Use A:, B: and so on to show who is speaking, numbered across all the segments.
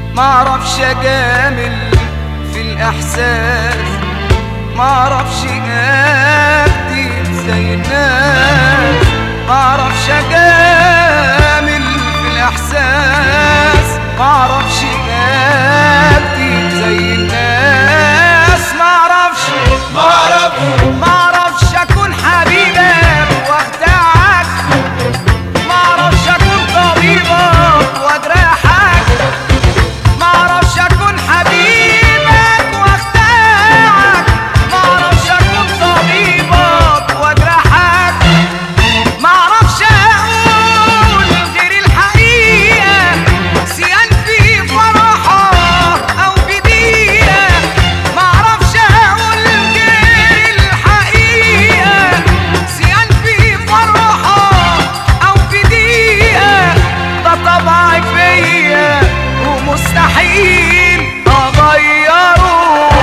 A: معرفش اجامل في الاحساس معرفش اكتب زي الناس معرفش اجامل في الاحساس معرفش اكتب زي الناس معرفش
B: معرفش
A: معرفش اكون حبيبك واخدعك معرفش اكون طبيبك واجرحك معرفش اكون حبيبك واخدعك معرفش اكون طبيبك واجرحك معرفش اقول غير الحقيقة سيان في فرحة او في دقيقة معرفش اقول غير الحقيقة سيان في فرحة او في دقيقة ده طبعي فيا ومستحيل اغيره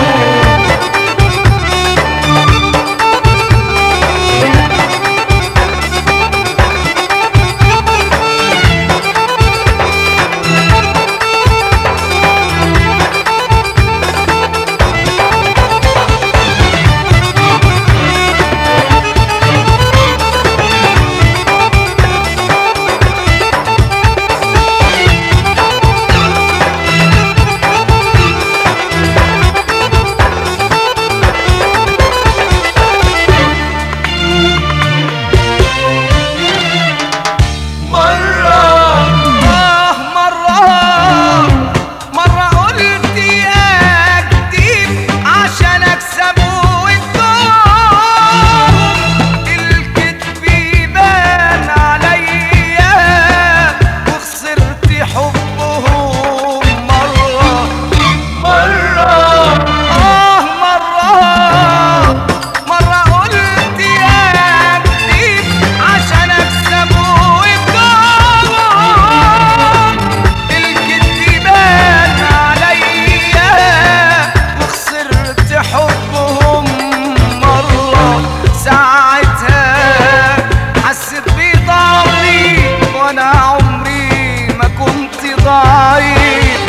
B: مرة
A: آه مرة مرة قلت أكذب عشان أكسب وإنتم الكذب يبان عليا وخسرت حبهم مرة
B: مرة
A: آه مرة مرة قلت أكذب عشان أكسب وإنتم الكذب يبان عليا وخسرت حبهم مرة ساعتها حسيت بضعفي وأنا عمري ما كنت ضعيف